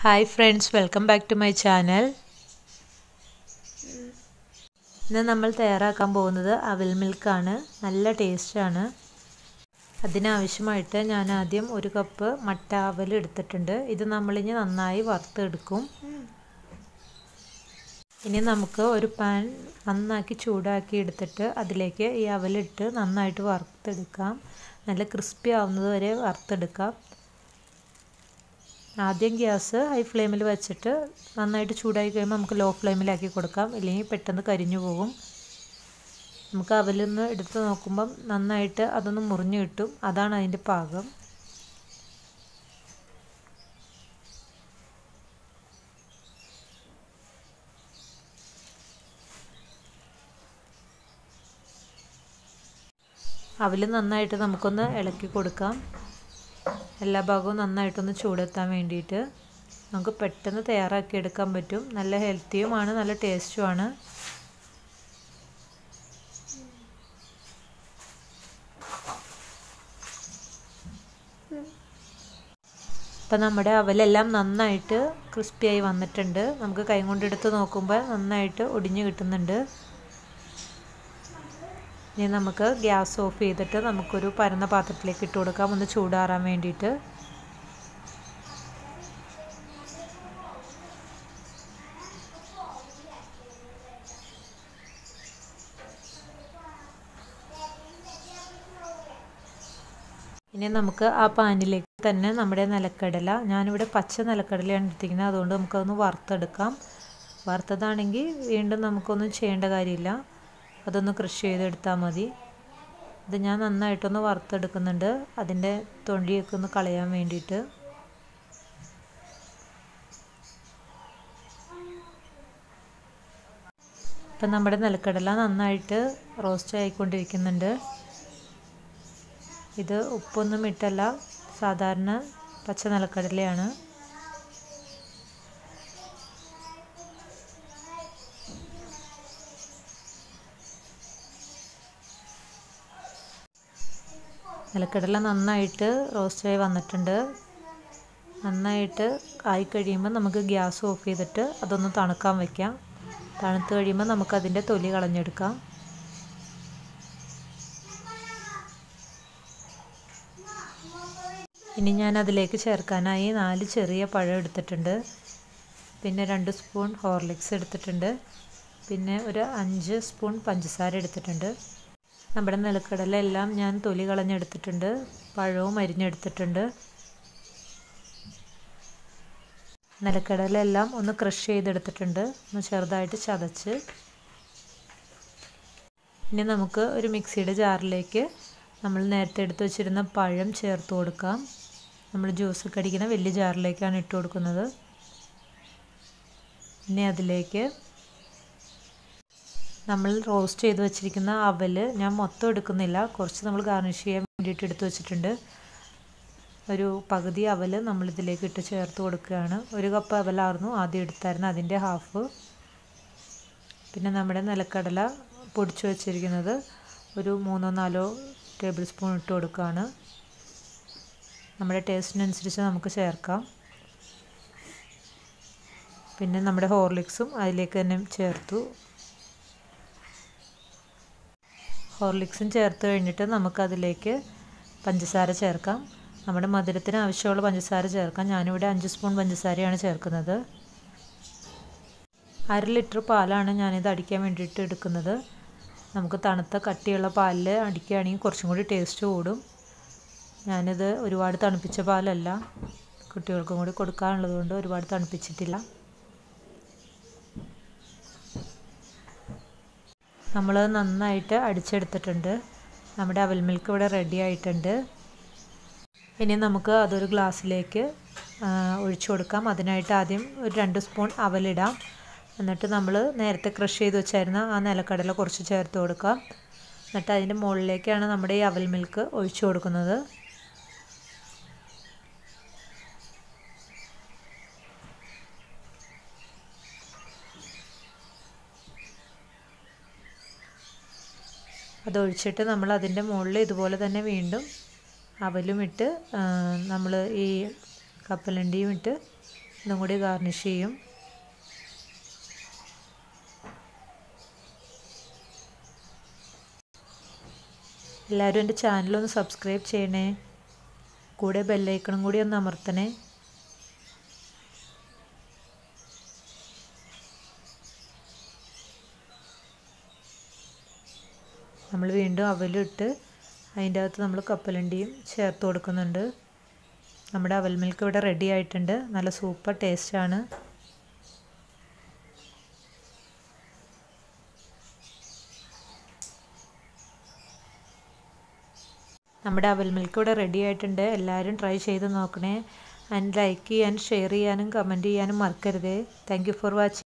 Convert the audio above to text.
hi friends welcome back to my channel ഇന്ന് നമ്മൾ തയ്യാറാക്കാൻ പോകുന്നത് അവിൽ മിൽക്കാണ് നല്ല ടേസ്റ്റാണ് അതിനാവശ്യമായിട്ട് ഞാൻ ആദ്യം ഒരു കപ്പ് മട്ട അവൽ എടുത്തിട്ടുണ്ട് ഇത് നമ്മളിനി നന്നായി വറുത്തെടുക്കും ഇനി നമുക്ക് ഒരു പാൻ നന്നാക്കി ചൂടാക്കി എടുത്തിട്ട് അതിലേക്ക് ഈ അവലിട്ട് നന്നായിട്ട് വറുത്തെടുക്കാം നല്ല ക്രിസ്പി ആവുന്നത് വരെ വറുത്തെടുക്കാം ആദ്യം ഗ്യാസ് ഹൈ ഫ്ലെയിമിൽ വെച്ചിട്ട് നന്നായിട്ട് ചൂടായി കഴിയുമ്പോൾ നമുക്ക് ലോ ഫ്ലെയിമിലാക്കി കൊടുക്കാം ഇല്ലെങ്കിൽ പെട്ടെന്ന് കരിഞ്ഞു പോകും നമുക്ക് അവലൊന്ന് എടുത്ത് നോക്കുമ്പം നന്നായിട്ട് അതൊന്ന് മുറിഞ്ഞു കിട്ടും അതാണ് അതിൻ്റെ പാകം അവൽ നന്നായിട്ട് നമുക്കൊന്ന് ഇളക്കി കൊടുക്കാം എല്ലാ ഭാഗവും നന്നായിട്ടൊന്ന് ചൂടെത്താൻ വേണ്ടിയിട്ട് നമുക്ക് പെട്ടെന്ന് തയ്യാറാക്കി എടുക്കാൻ പറ്റും നല്ല ഹെൽത്തിയുമാണ് നല്ല ടേസ്റ്റുമാണ് ഇപ്പം നമ്മുടെ അവലെല്ലാം നന്നായിട്ട് ക്രിസ്പിയായി വന്നിട്ടുണ്ട് നമുക്ക് കൈ കൊണ്ടെടുത്ത് നോക്കുമ്പോൾ നന്നായിട്ട് ഒടിഞ്ഞു കിട്ടുന്നുണ്ട് ഇനി നമുക്ക് ഗ്യാസ് ഓഫ് ചെയ്തിട്ട് നമുക്കൊരു പരന്ന പാത്രത്തിലേക്ക് ഇട്ട് കൊടുക്കാം ഒന്ന് ചൂടാറാൻ വേണ്ടിയിട്ട് ഇനി നമുക്ക് ആ പാനിലേക്ക് തന്നെ നമ്മുടെ നിലക്കടല ഞാനിവിടെ പച്ച നിലക്കടലയാണ് എടുത്തിരിക്കുന്നത് അതുകൊണ്ട് നമുക്കതൊന്ന് വറുത്തെടുക്കാം വറുത്തതാണെങ്കിൽ വീണ്ടും നമുക്കൊന്നും ചെയ്യേണ്ട കാര്യമില്ല അതൊന്ന് കൃഷി ചെയ്തെടുത്താൽ മതി ഇത് ഞാൻ നന്നായിട്ടൊന്ന് വറുത്തെടുക്കുന്നുണ്ട് അതിൻ്റെ തൊണ്ടിയൊക്കെ ഒന്ന് കളയാൻ വേണ്ടിയിട്ട് ഇപ്പം നമ്മുടെ നിലക്കടല നന്നായിട്ട് റോസ്റ്റ് ആയിക്കൊണ്ടിരിക്കുന്നുണ്ട് ഇത് ഉപ്പൊന്നും ഇട്ടല്ല സാധാരണ പച്ച നിലക്കടലയാണ് നിലക്കടല നന്നായിട്ട് റോസ്റ്റായി വന്നിട്ടുണ്ട് നന്നായിട്ട് ആയി കഴിയുമ്പോൾ നമുക്ക് ഗ്യാസ് ഓഫ് ചെയ്തിട്ട് അതൊന്ന് തണുക്കാൻ വയ്ക്കാം തണുത്ത് കഴിയുമ്പോൾ നമുക്കതിൻ്റെ തൊലി കളഞ്ഞെടുക്കാം ഇനി ഞാൻ അതിലേക്ക് ചേർക്കാനായി നാല് ചെറിയ പഴം എടുത്തിട്ടുണ്ട് പിന്നെ രണ്ട് സ്പൂൺ ഹോർലിക്സ് എടുത്തിട്ടുണ്ട് പിന്നെ ഒരു അഞ്ച് സ്പൂൺ പഞ്ചസാര എടുത്തിട്ടുണ്ട് നമ്മുടെ നിലക്കടല എല്ലാം ഞാൻ തൊലി കളഞ്ഞെടുത്തിട്ടുണ്ട് പഴവും അരിഞ്ഞെടുത്തിട്ടുണ്ട് നിലക്കടല എല്ലാം ഒന്ന് ക്രഷ് ചെയ്തെടുത്തിട്ടുണ്ട് ഒന്ന് ചെറുതായിട്ട് ചതച്ച് ഇനി നമുക്ക് ഒരു മിക്സിയുടെ ജാറിലേക്ക് നമ്മൾ നേരത്തെ എടുത്ത് വെച്ചിരുന്ന പഴം ചേർത്ത് കൊടുക്കാം നമ്മൾ ജ്യൂസ് കടിക്കുന്ന വലിയ ജാറിലേക്കാണ് ഇട്ട് കൊടുക്കുന്നത് ഇനി അതിലേക്ക് നമ്മൾ റോസ്റ്റ് ചെയ്ത് വെച്ചിരിക്കുന്ന അവൽ ഞാൻ മൊത്തം എടുക്കുന്നില്ല കുറച്ച് നമ്മൾ ഗാർണിഷ് ചെയ്യാൻ വേണ്ടിയിട്ട് എടുത്ത് വെച്ചിട്ടുണ്ട് ഒരു പകുതി അവൽ നമ്മളിതിലേക്ക് ഇട്ട് ചേർത്ത് കൊടുക്കുകയാണ് ഒരു കപ്പ് അവലായിരുന്നു ആദ്യം എടുത്തായിരുന്നു അതിൻ്റെ ഹാഫ് പിന്നെ നമ്മുടെ നിലക്കടല പൊടിച്ചു വെച്ചിരിക്കുന്നത് ഒരു മൂന്നോ നാലോ ടേബിൾ സ്പൂൺ ഇട്ട് കൊടുക്കുകയാണ് നമ്മുടെ ടേസ്റ്റിനനുസരിച്ച് നമുക്ക് ചേർക്കാം പിന്നെ നമ്മുടെ ഹോർലിക്സും അതിലേക്ക് തന്നെ ചേർത്തു ഹോർലിക്സും ചേർത്ത് കഴിഞ്ഞിട്ട് നമുക്കതിലേക്ക് പഞ്ചസാര ചേർക്കാം നമ്മുടെ മധുരത്തിന് ആവശ്യമുള്ള പഞ്ചസാര ചേർക്കാം ഞാനിവിടെ അഞ്ച് സ്പൂൺ പഞ്ചസാരയാണ് ചേർക്കുന്നത് അര ലിറ്റർ പാലാണ് ഞാനിത് അടിക്കാൻ വേണ്ടിയിട്ട് എടുക്കുന്നത് നമുക്ക് തണുത്ത കട്ടിയുള്ള പാലിൽ അടിക്കുകയാണെങ്കിൽ കുറച്ചും കൂടി ടേസ്റ്റ് കൂടും ഞാനിത് ഒരുപാട് തണുപ്പിച്ച പാലല്ല കുട്ടികൾക്കും കൂടി കൊടുക്കാനുള്ളത് കൊണ്ട് ഒരുപാട് തണുപ്പിച്ചിട്ടില്ല നമ്മൾ നന്നായിട്ട് അടിച്ചെടുത്തിട്ടുണ്ട് നമ്മുടെ അവൽ മിൽക്ക് ഇവിടെ റെഡി ആയിട്ടുണ്ട് ഇനി നമുക്ക് അതൊരു ഗ്ലാസ്സിലേക്ക് ഒഴിച്ചു കൊടുക്കാം അതിനായിട്ട് ആദ്യം ഒരു രണ്ട് സ്പൂൺ അവലിടാം എന്നിട്ട് നമ്മൾ നേരത്തെ ക്രഷ് ചെയ്ത് വെച്ചായിരുന്ന ആ നിലക്കടല കുറച്ച് ചേർത്ത് കൊടുക്കാം എന്നിട്ട് അതിൻ്റെ മുകളിലേക്കാണ് നമ്മുടെ ഈ അവൽ മിൽക്ക് ഒഴിച്ചു കൊടുക്കുന്നത് അതൊഴിച്ചിട്ട് നമ്മൾ അതിൻ്റെ മുകളിൽ ഇതുപോലെ തന്നെ വീണ്ടും അവലും ഇട്ട് നമ്മൾ ഈ കപ്പലണ്ടിയും ഇട്ട് ഇതും കൂടി ഗാർണിഷ് ചെയ്യും എല്ലാവരും എൻ്റെ ചാനലൊന്ന് സബ്സ്ക്രൈബ് ചെയ്യണേ കൂടെ ബെല്ലൈക്കണും കൂടി ഒന്ന് അമർത്തണേ നമ്മൾ വീണ്ടും അവലിട്ട് അതിൻ്റെ അകത്ത് നമ്മൾ കപ്പലണ്ടിയും ചേർത്ത് കൊടുക്കുന്നുണ്ട് നമ്മുടെ അവൽ മിൽക്ക് ഇവിടെ റെഡി ആയിട്ടുണ്ട് നല്ല സൂപ്പർ ടേസ്റ്റാണ് നമ്മുടെ അവൽ മിൽക്ക് ഇവിടെ റെഡി ആയിട്ടുണ്ട് എല്ലാവരും ട്രൈ ചെയ്ത് നോക്കണേ ആൻഡ് ലൈക്ക് ചെയ്യാനും ഷെയർ ചെയ്യാനും കമൻറ്റ് ചെയ്യാനും മറക്കരുത് താങ്ക് യു ഫോർ വാച്ചിങ്